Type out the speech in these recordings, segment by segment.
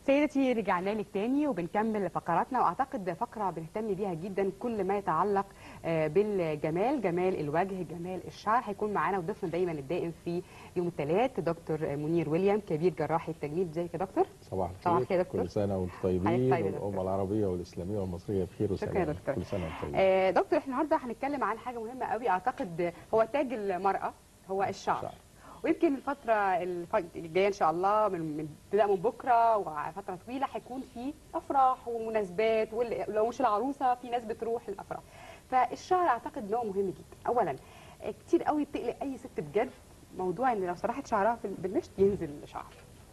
سيدتي رجعنا لك تاني وبنكمل فقراتنا واعتقد فقره بنهتم بيها جدا كل ما يتعلق آه، بالجمال جمال الوجه جمال الشعر هيكون معانا وضيفنا دايما الدائم في يوم الثلاث دكتور منير ويليام كبير جراحي التجميل ازيك يا دكتور صباح صباح الخير الخير يا دكتور. كل سنه وانتم حضرتك طيبين طيب يا دكتور. والامه العربيه والاسلاميه والمصريه بخير شكرا يا وسلام دكتور. كل سنه وانتم طيبين آه، دكتور احنا النهارده هنتكلم عن حاجه مهمه قوي اعتقد هو تاج المراه هو الشعر الشعر. ويمكن الفتره الف- الجايه ان شاء الله من من ابتداء من بكره وفتره طويله هيكون في افراح ومناسبات ولو مش العروسه في ناس بتروح الافراح فالشعر اعتقد ان هو مهم جدا اولا آه، كتير قوي بتقلق اي ست بجد موضوع ان لو سرحت شعرها في بالمشط ينزل شعر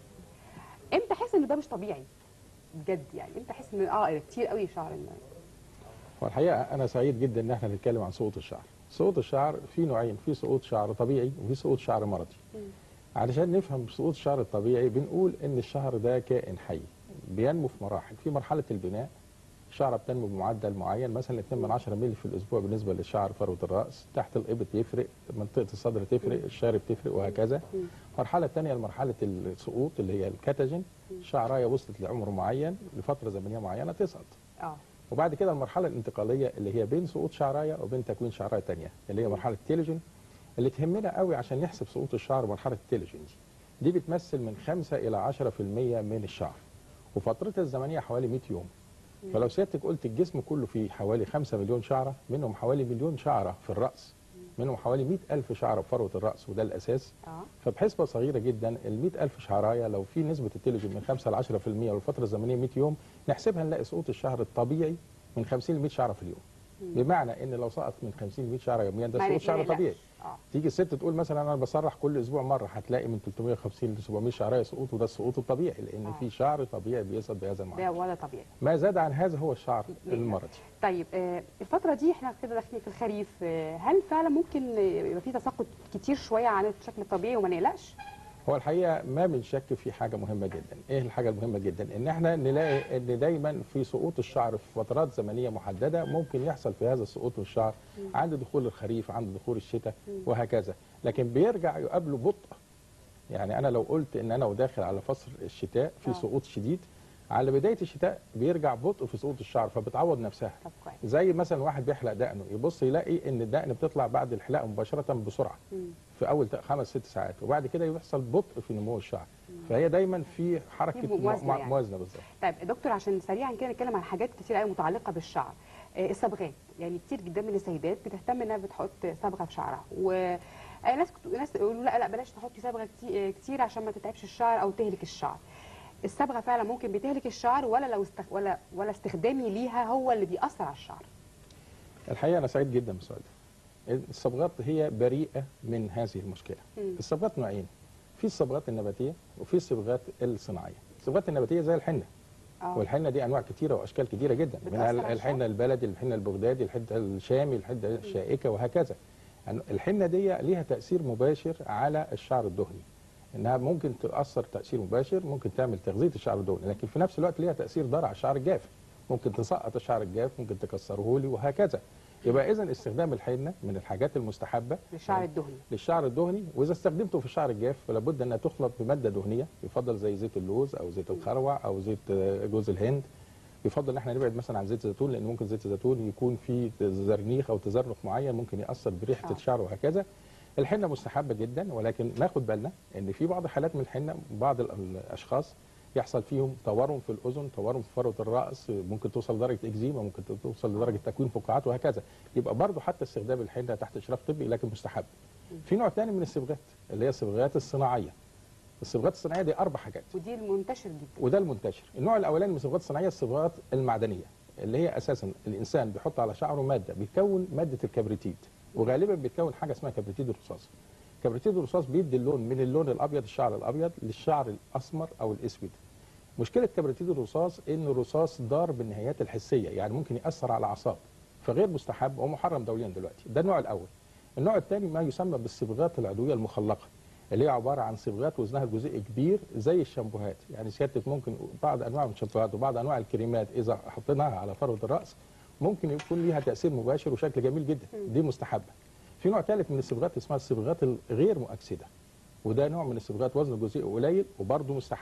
امتى احس ان ده مش طبيعي بجد يعني امتى احس ان اه كتير قوي شعر إن- والحقيقه انا سعيد جدا ان احنا نتكلم عن سقوط الشعر سقوط الشعر في نوعين في سقوط شعر طبيعي وفي سقوط شعر مرضي علشان نفهم سقوط الشعر الطبيعي بنقول ان الشعر ده كائن حي بينمو في مراحل في مرحله البناء الشعره بتنمو بمعدل معين مثلا 2 من 10 مللي في الاسبوع بالنسبه للشعر فروه الراس تحت الابط يفرق منطقه الصدر تفرق الشارب تفرق وهكذا المرحله الثانيه مرحله السقوط اللي هي الكاتاجين الشعرايه وصلت لعمر معين لفتره زمنيه معينه تسقط اه وبعد كده المرحله الانتقاليه اللي هي بين سقوط شعرايه وبين تكوين شعرايه ثانيه اللي هي مرحله التيلوجين اللي تهمنا قوي عشان نحسب سقوط الشعر مرحله التيلوجين دي دي بتمثل من 5 الى 10% من الشعر وفترتها الزمنيه حوالي 100 يوم فلو سيادتك قلت الجسم كله فيه حوالي 5 مليون شعره منهم حوالي مليون شعره في الراس منهم حوالي 100 ألف شعره في فروه الراس وده الاساس اه فبحسبه صغيره جدا ال 100000 شعرايه لو في نسبه التلجن من 5 ل 10% والفتره الزمنيه 100 يوم نحسبها نلاقي سقوط الشهر الطبيعي من 50 ل 100 شعره في اليوم بمعنى ان لو سقط من 50 ل 100 شعره يوميا ده ما سقوط شعر نقلقش. طبيعي اه تيجي الست تقول مثلا انا بسرح كل اسبوع مره هتلاقي من 350 ل 700 شعرايه سقوط وده السقوط الطبيعي لان آه. في شعر طبيعي بيسقط بهذا ده المعدل ولا طبيعي ما زاد عن هذا هو الشعر ليه؟ المرضي طيب آه الفتره دي احنا كده داخلين في الخريف آه هل فعلا ممكن آه، يبقى في تساقط كتير شويه عن الشكل الطبيعي وما نقلقش هو الحقيقه ما من شك في حاجه مهمه جدا ايه الحاجه المهمه جدا ان احنا نلاقي ان دايما في سقوط الشعر في فترات زمنيه محدده ممكن يحصل في هذا السقوط الشعر عند دخول الخريف عند دخول الشتاء وهكذا لكن بيرجع يقابله بطء يعني انا لو قلت ان انا وداخل على فصل الشتاء في آه. سقوط شديد على بدايه الشتاء بيرجع بطء في سقوط الشعر فبتعوض نفسها طب كويس زي مثلا واحد بيحلق دقنه يبص يلاقي ان الدقن بتطلع بعد الحلاقه مباشره بسرعه مم. في اول ت- خمس ست ساعات وبعد كده يحصل بطء في نمو الشعر فهي دايما في حركه في موازنة مع- يعني. موازنه بالظبط طيب يا دكتور عشان سريعا كده نتكلم عن حاجات كتير قوي متعلقه بالشعر آه الصبغات يعني كتير جدا من السيدات بتهتم انها بتحط صبغه في شعرها و آه، ناس كت- ناس يقولوا لا لا بلاش تحطي صبغه كتي- آه، كتير عشان ما تتعبش الشعر او تهلك الشعر الصبغه فعلا ممكن بتهلك الشعر ولا لو استخ... ولا ولا استخدامي ليها هو اللي بيأثر على الشعر الحقيقه انا سعيد جدا بالسؤال ده الصبغات هي بريئه من هذه المشكله مم. الصبغات نوعين في الصبغات النباتيه وفي الصبغات الصناعيه الصبغات النباتيه زي الحنه اه والحنه دي انواع كتيره واشكال كتيره جدا بتأثر منها على الحنه البلدي الحنه البغدادي الحنه الشامي الحنه الشائكه وهكذا يعني الحنه دي ليها تاثير مباشر على الشعر الدهني انها ممكن تاثر تاثير مباشر ممكن تعمل تغذيه الشعر الدهني لكن في نفس الوقت ليها تاثير ضار على الشعر الجاف ممكن تسقط الشعر الجاف ممكن تكسره لي وهكذا يبقى اذا استخدام الحنه من الحاجات المستحبه للشعر الدهني للشعر الدهني واذا استخدمته في الشعر الجاف فلابد انها تخلط بماده دهنيه يفضل زي زيت اللوز او زيت الخروع او زيت آه، جوز الهند يفضل ان احنا نبعد مثلا عن زيت الزيتون لان ممكن زيت الزيتون يكون فيه زرنيخ او تزرنخ معين ممكن ياثر بريحه آه. الشعر وهكذا الحنه مستحبه جدا ولكن ناخد بالنا ان في بعض حالات من الحنه بعض ال- الاشخاص يحصل فيهم تورم في الاذن تورم في فروه الراس ممكن توصل لدرجه اكزيما ممكن توصل لدرجه تكوين فقاعات وهكذا يبقى برضه حتى استخدام الحنه تحت اشراف طبي لكن مستحب في نوع ثاني من الصبغات اللي هي الصبغات الصناعيه الصبغات الصناعيه دي اربع حاجات ودي المنتشر جدا وده المنتشر النوع الاولاني من الصبغات الصناعيه الصبغات المعدنيه اللي هي اساسا الانسان بيحط على شعره ماده بيتكون ماده الكبريتيد وغالبا بيتكون حاجه اسمها كبريتيد الرصاص كبريتيد الرصاص بيدي اللون من اللون الابيض الشعر الابيض للشعر الاسمر او الاسود مشكله كبريتيد الرصاص ان الرصاص ضار بالنهايات الحسيه يعني ممكن ياثر على الاعصاب فغير مستحب ومحرم دوليا دلوقتي ده النوع الاول النوع الثاني ما يسمى بالصبغات العضويه المخلقه اللي هي عباره عن صبغات وزنها الجزيئي كبير زي الشامبوهات يعني سيادتك ممكن بعض انواع من الشامبوهات وبعض انواع الكريمات اذا حطيناها على فروه الراس ممكن يكون ليها تاثير مباشر وشكل جميل جدا دي مستحبه في نوع ثالث من الصبغات اسمها الصبغات الغير مؤكسده وده نوع من الصبغات وزن الجزيء قليل وبرضه مستحب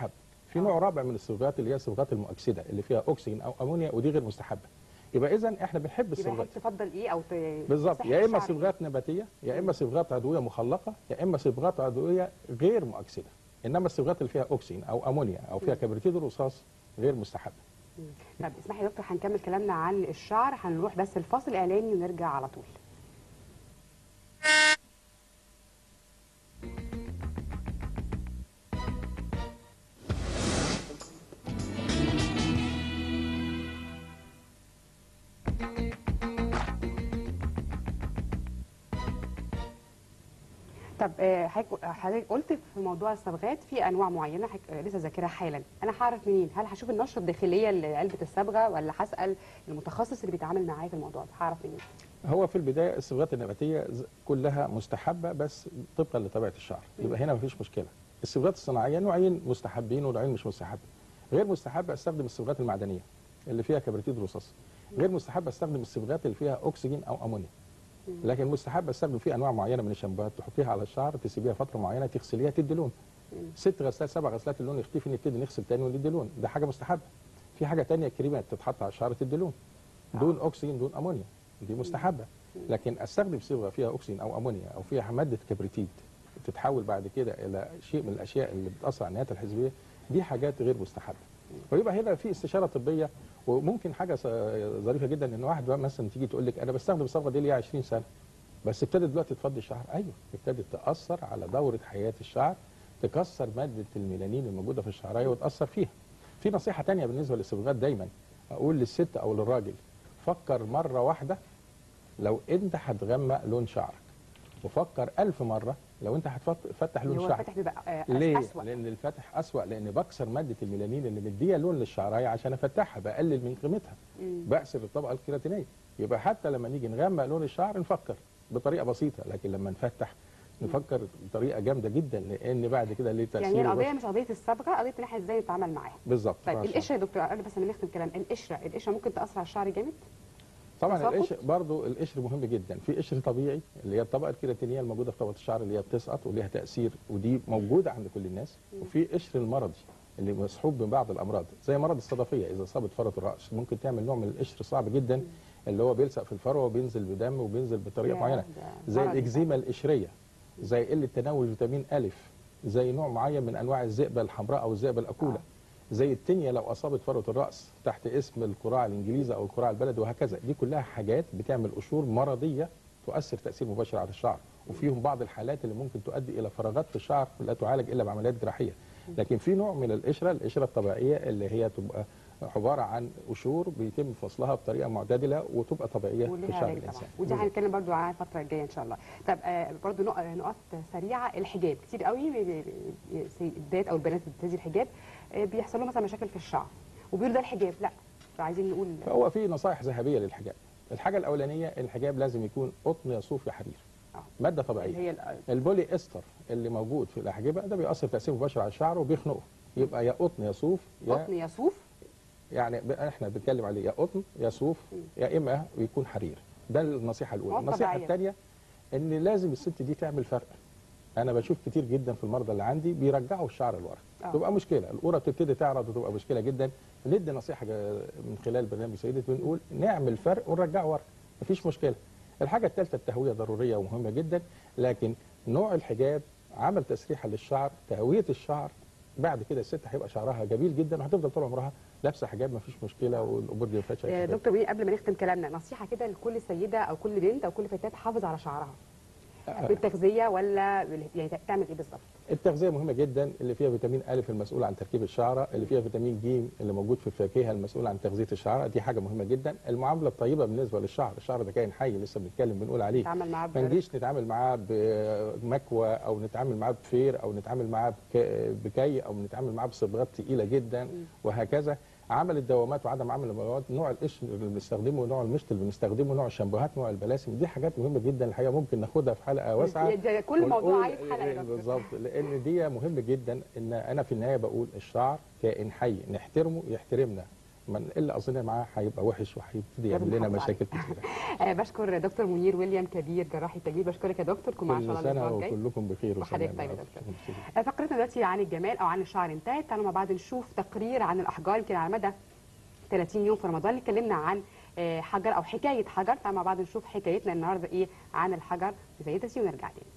في نوع رابع من الصبغات اللي هي الصبغات المؤكسده اللي فيها اكسجين او امونيا ودي غير مستحبه يبقى اذا احنا بنحب يبقى الصبغات حضرتك تفضل ايه او ت... بالظبط تصحح يا اما الشعر إيه؟ صبغات نباتيه يا اما صبغات عضويه مخلقه يا اما صبغات عضويه غير مؤكسده انما الصبغات اللي فيها اكسجين او امونيا او فيها كبريتيد الرصاص غير مستحبه طب اسمحي يا دكتور هنكمل كلامنا عن الشعر هنروح بس الفاصل الاعلاني ونرجع على طول طب آه، حضرتك حضرتك قلت في موضوع الصبغات في انواع معينه حك... آه، لسه ذاكرها حالا انا هعرف منين هل هشوف النشره الداخليه لعلبه الصبغه ولا هسال المتخصص اللي بيتعامل معايا في الموضوع ده هعرف منين هو في البدايه الصبغات النباتيه ز- كلها مستحبه بس طبقا لطبيعه الشعر يبقى هنا مفيش مشكله الصبغات الصناعيه نوعين مستحبين ونوعين مش مستحبين غير مستحب استخدم الصبغات المعدنيه اللي فيها كبريتيد رصاص غير مستحب استخدم الصبغات اللي فيها اكسجين او امونيا لكن مستحب استخدم في انواع معينه من الشامبوهات تحطيها على الشعر تسيبيها فتره معينه تغسليها تدي لون ست غسلات سبع غسلات اللون يختفي نبتدي نغسل تاني وندي لون ده حاجه مستحبه في حاجه تانية كريمات تتحط على الشعر تدي لون دون اكسجين دون امونيا دي مستحبه لكن استخدم صبغه فيها اكسجين او امونيا او فيها ماده كبريتيد تتحول بعد كده الى شيء من الاشياء اللي بتاثر على النهايات الحزبيه دي حاجات غير مستحبه ويبقى هنا في استشاره طبيه وممكن حاجه س- ظريفه جدا ان واحد بقى مثلا تيجي تقول لك انا بستخدم الصبغه دي ليها 20 سنه بس ابتدت دلوقتي تفضي الشعر ايوه ابتدت تاثر على دوره حياه الشعر تكسر ماده الميلانين الموجوده في الشعريه وتاثر فيها في نصيحه تانية بالنسبه للصبغات دايما اقول للست او للراجل فكر مره واحده لو انت هتغمق لون شعرك وفكر ألف مرة لو انت هتفتح اللي لون هو شعرك الفتح بيبقى آه، أس- ليه؟ اسوأ لأن الفتح أسوأ لأن بكسر مادة الميلانين اللي مديها لون للشعراية عشان أفتحها بقلل من قيمتها مم. بأسر الطبقة الكيراتينية يبقى حتى لما نيجي نغمق لون الشعر نفكر بطريقة بسيطة لكن لما نفتح نفكر بطريقة جامدة جدا لأن بعد كده ليه تأثير يعني هي القضيه الوش- مش قضيه الصبغه قضيه ان احنا ازاي نتعامل معاها بالظبط طيب مع الشعر. القشره يا دكتور قبل بس ما نختم كلام القشره القشره ممكن تاثر على الشعر جامد طبعا تساقط؟ القشر برضو القشر مهم جدا في قشر طبيعي اللي هي الطبقه الكيراتينيه الموجوده في طبقه الشعر اللي هي بتسقط وليها تاثير ودي موجوده عند كل الناس وفي قشر المرضي اللي مسحوب من بعض الامراض زي مرض الصدفيه اذا اصابت فروه الراس ممكن تعمل نوع من القشر صعب جدا اللي هو بيلصق في الفروه وبينزل بدم وبينزل بطريقه يا معينه ده زي مرض الاكزيما القشريه زي قله تناول فيتامين الف زي نوع معين من انواع الذئبه الحمراء او الذئبه الاكوله زي التنية لو اصابت فروه الراس تحت اسم القراع الانجليزي او القراع البلدي وهكذا دي كلها حاجات بتعمل قشور مرضيه تؤثر تاثير مباشر على الشعر وفيهم بعض الحالات اللي ممكن تؤدي الى فراغات في الشعر لا تعالج الا بعمليات جراحيه لكن في نوع من القشره القشره الطبيعيه اللي هي تبقى عباره عن قشور بيتم فصلها بطريقه معتدله وتبقى طبيعيه في وليها شعر علاج الانسان طبعا ودي هنتكلم برضو عنها الفتره الجايه ان شاء الله طب آه برضو نق- نقط سريعه الحجاب كتير قوي بي- بي- بي- السيدات او البنات اللي بتلبس الحجاب آه بيحصل لهم مثلا مشاكل في الشعر وبيقولوا ده الحجاب لا فعايزين نقول فهو في نصائح ذهبيه للحجاب الحاجه الاولانيه الحجاب لازم يكون قطن يا صوف يا حرير آه. ماده اللي طبيعيه هي ال- البولي استر اللي موجود في الاحجبه ده بيأثر تاثير مباشر على الشعر وبيخنقه يبقى يا قطن يا صوف يا قطن يا صوف يعني ب- احنا بنتكلم عليه يا قطن يا صوف يا اما يكون حرير ده النصيحه الاولى مواد النصيحه طبيعية. الثانيه ان لازم الست دي تعمل فرق انا بشوف كتير جدا في المرضى اللي عندي بيرجعوا الشعر لورا آه. تبقى مشكله القوره بتبتدي تعرض وتبقى مشكله جدا ندي نصيحه جا- من خلال برنامج سيدة بنقول نعمل فرق ونرجعه ورا مفيش مشكله الحاجه الثالثه التهويه ضروريه ومهمه جدا لكن نوع الحجاب عمل تسريحه للشعر تهويه الشعر بعد كده الست هيبقى شعرها جميل جدا وهتفضل طول عمرها لابسه حجاب مفيش مشكله والامور دي ما فيهاش أي آه، حاجة. دكتور بيه قبل ما نختم كلامنا نصيحه كده لكل سيده او كل بنت او كل فتاه تحافظ على شعرها بالتغذيه ولا بال- يعني تعمل ايه بالظبط التغذيه مهمه جدا اللي فيها فيتامين الف المسؤول عن تركيب الشعره اللي فيها فيتامين ج اللي موجود في الفاكهه المسؤول عن تغذيه الشعره دي حاجه مهمه جدا المعامله الطيبه بالنسبه للشعر الشعر ده كائن حي لسه بنتكلم بنقول عليه تعمل معاه ما بغير- نجيش نتعامل معاه بمكوى او نتعامل معاه بفير او نتعامل معاه بك- بكي او نتعامل معاه بصبغات تقيله جدا وهكذا عمل الدوامات وعدم عمل المواد نوع القشر اللي بنستخدمه نوع المشط اللي بنستخدمه نوع الشامبوهات نوع البلاسم دي حاجات مهمه جدا الحقيقه ممكن ناخدها في حلقه واسعه ده كل موضوع ونقول- عايز حلقه يا دكتور بالظبط لان دي مهم جدا ان انا في النهايه بقول الشعر كائن حي نحترمه يحترمنا من الا اظن معاه هيبقى وحش وهيبتدي لازم يعمل لنا نحافظ عليه. مشاكل كتيره آه بشكر دكتور منير ويليام كبير جراح التجميل بشكرك يا دكتور كل معانا ان شاء كل الله سنه الاسبوع الجاي وكلكم بخير وحضرتك وسلام طيب يا يا دكتور. رب. آه، فقرتنا دلوقتي عن الجمال او عن الشعر انتهت تعالوا مع بعض نشوف تقرير عن الاحجار يمكن على مدى 30 يوم في رمضان اتكلمنا عن آه، حجر او حكايه حجر تعالوا مع بعض نشوف حكايتنا النهارده ايه عن الحجر زي ونرجع تاني